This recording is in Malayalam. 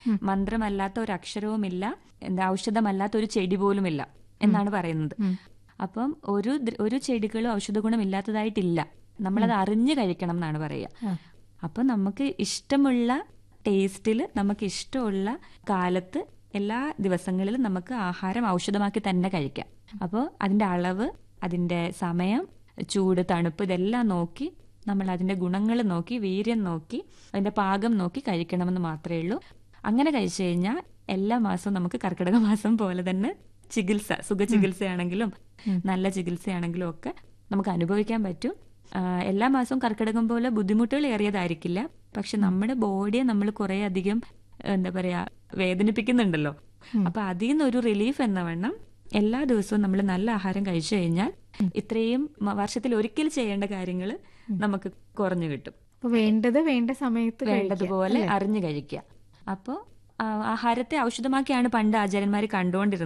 മന്ത്രമല്ലാത്ത ഒരു അക്ഷരവുമില്ല എന്താ ഔഷധമല്ലാത്ത ഒരു ചെടി പോലുമില്ല എന്നാണ് പറയുന്നത് അപ്പം ഒരു ദ്ര- ഒരു ചെടികളും ഔഷധ ഗുണമില്ലാത്തതായിട്ടില്ല നമ്മളത് അറിഞ്ഞു കഴിക്കണം എന്നാണ് പറയുക അപ്പം നമുക്ക് ഇഷ്ടമുള്ള ടേസ്റ്റിൽ നമുക്ക് ഇഷ്ടമുള്ള കാലത്ത് എല്ലാ ദിവസങ്ങളിലും നമുക്ക് ആഹാരം ഔഷധമാക്കി തന്നെ കഴിക്കാം അപ്പോൾ അതിന്റെ അളവ് അതിന്റെ സമയം ചൂട് തണുപ്പ് ഇതെല്ലാം നോക്കി നമ്മൾ അതിന്റെ ഗുണങ്ങൾ നോക്കി വീര്യം നോക്കി അതിന്റെ പാകം നോക്കി കഴിക്കണമെന്ന് മാത്രമേ ഉള്ളൂ അങ്ങനെ കഴിച്ചു കഴിഞ്ഞാൽ എല്ലാ മാസവും നമുക്ക് കർക്കിടക മാസം പോലെ തന്നെ ചികിത്സ സുഖ ചികിത്സയാണെങ്കിലും നല്ല ചികിത്സയാണെങ്കിലും ഒക്കെ നമുക്ക് അനുഭവിക്കാൻ പറ്റും ആ, എല്ലാ മാസവും കർക്കിടകം പോലെ ബുദ്ധിമുട്ടുകൾ ഏറിയതായിരിക്കില്ല പക്ഷെ നമ്മുടെ ബോഡിയെ നമ്മൾ കുറെ അധികം എന്താ പറയാ വേദനിപ്പിക്കുന്നുണ്ടല്ലോ അപ്പൊ അതിൽ നിന്നൊരു റിലീഫ് എന്ന വണ്ണം എല്ലാ ദിവസവും നമ്മൾ നല്ല ആഹാരം കഴിച്ചു കഴിഞ്ഞാൽ ഇത്രയും മ- വർഷത്തിൽ ഒരിക്കൽ ചെയ്യേണ്ട കാര്യങ്ങൾ നമുക്ക് കുറഞ്ഞു കിട്ടും അപ്പൊ വേണ്ടത് വേണ്ട സമയത്ത് കഴിക്കുക, വേണ്ടതുപോലെ അല്ലേ? അറിഞ്ഞു കഴിക്കുക അപ്പോൾ ആഹാരത്തെ ഔഷധമാക്കിയാണ് പണ്ട് ആചാര്യന്മാർ കണ്ടുകൊണ്ടിരുന്നത്